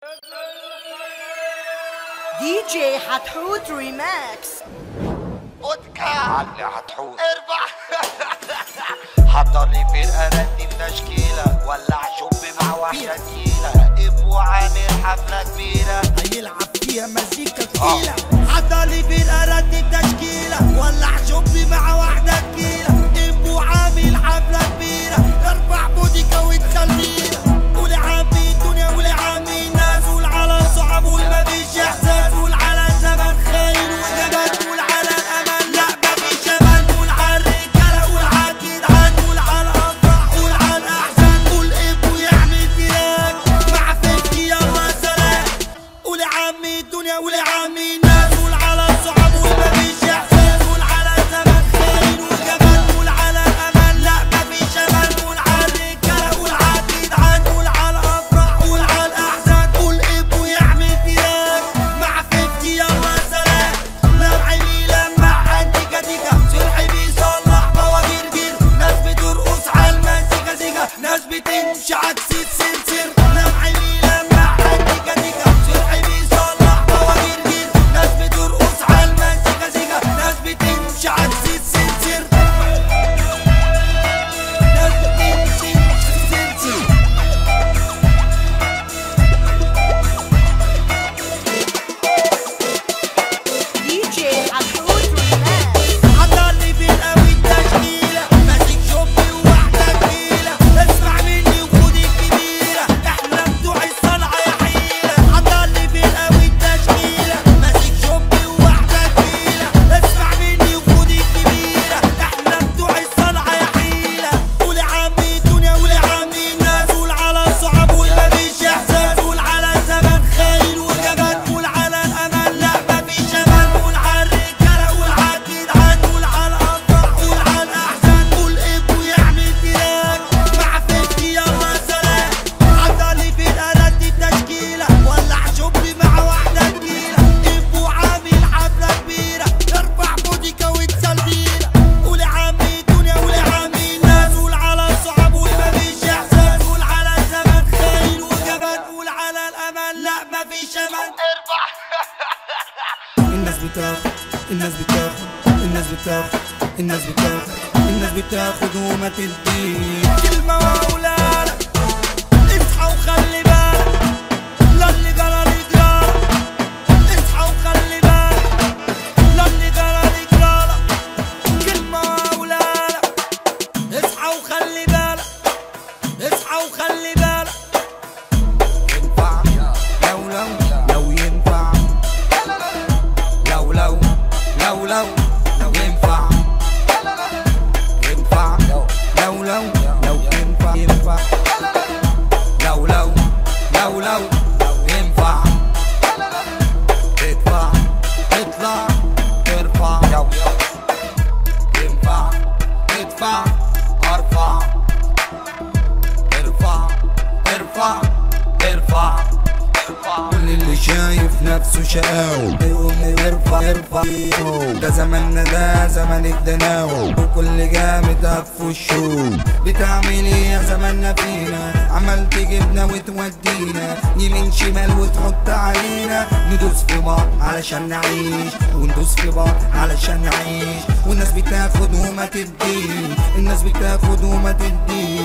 دي جي حتحوت ريماكس ودكا علي هتحوط اربع حضر لي فرقة رتب تشكيلة ولع شب مع واحدة تقيلة ابو عامل حفلة كبيرة هيلعب فيها مزيكا تقيلة حضر لي فرقة رتب تشكيلة ولع شوبي مع واحدة تقيلة ابو عامل حفلة كبيرة ارفع بوديكا وتخلينا قول عمي الدنيا قول عمي الناس قول على الصعب قول مفيش احساس قول على زمن خاين وجبان قول على الامل لا مفيش امان قول على الرجالة قول على الجدعان قول على الافراح قول على الاحزان قول ابو يعمل فراق مع فكي يلا سلام قول يا عمي الدنيا قول يا عمي الناس قول على الصعب قول مفيش احساس قول على زمن خاين وجبان قول على الامل لا مفيش امان قول على الرجاله قول على الجدعان قول على الافراح قول على الاحزان قول ابو يعمل فراق مع فكي يلا سلام لمع مي لمع انتيكا تيكا سرحي بيصلح بواجير جير ناس بترقص على المزيكا زيكا ناس بتمشي عكس السلسل لمع مي لمع انتيكا تيكا سرحي بيصلح بواجير جير ناس بترقص على المزيكا زيكا ناس بتمشي عكس السلسل ناس بتمشي عكس السلسل دي جي حتحوت ريماكس حضرني في القوي التشكيلة ماسك شوبي وواحدة تقيلة اسمع مني وخد الكبيرة احنا بتوع الصنعة يا حيلة حضرني في القوي التشكيلة ماسك شوبي وواحدة تقيلة اسمع مني وخد الكبيرة احنا بتوع الصنعة يا حيلة قول يا عمي الدنيا قول يا عمي الناس قول على الصعب قول مفيش احساس قول على زمن خاين وجبان قول على الامل لا مفيش امان قول على الرجاله قول على الجدعان قول على الافراح قول على الاحزان قول ابو يعمل فراق مع فكي يلا سلام حضرلي في الالات التشكيله ولع شوبي مع واحده تقيله ابو عامل حفله كبيره ارفع بوديكا وتسلينا قول يا عمي الدنيا قول يا عمي الناس قول على الصعب قول مفيش احساس قول على زمن خاين وجبان قول على الامل لا مفيش امان اربع الناس بتاخد الناس بتاخد الناس بتاخد الناس بتاخد الناس بتاخد وما تديك كلمة وأولادك اصحى وخلي بالك لا اللي جرى لي جرالك اصحى وخلي بالك لا اللي جرى لي جرالك كلمة وأولادك اصحى وخلي بالك اصحى وخلي بالك ينفع لو لو لو ينفع لو لو لو لو لو ينفع ينفع لو لو لو ينفع ينفع لو لو لو لو لو ينفع تدفع تطلع ترفع ينفع تدفع ارفع ارفع ارفع ارفع كل اللي شايف نفسه شقاوي يقوم ارفع ارفع ده زماننا ده زمن الدناوي وكل جامد هف الشوم بتعمل ايه يا زماننا فينا عمال تجيبنا وتودينا يمين شمال وتحط علينا ندوس في بعض علشان نعيش وندوس في بعض علشان نعيش والناس بتاخد وما تدي الناس بتاخد وما تدي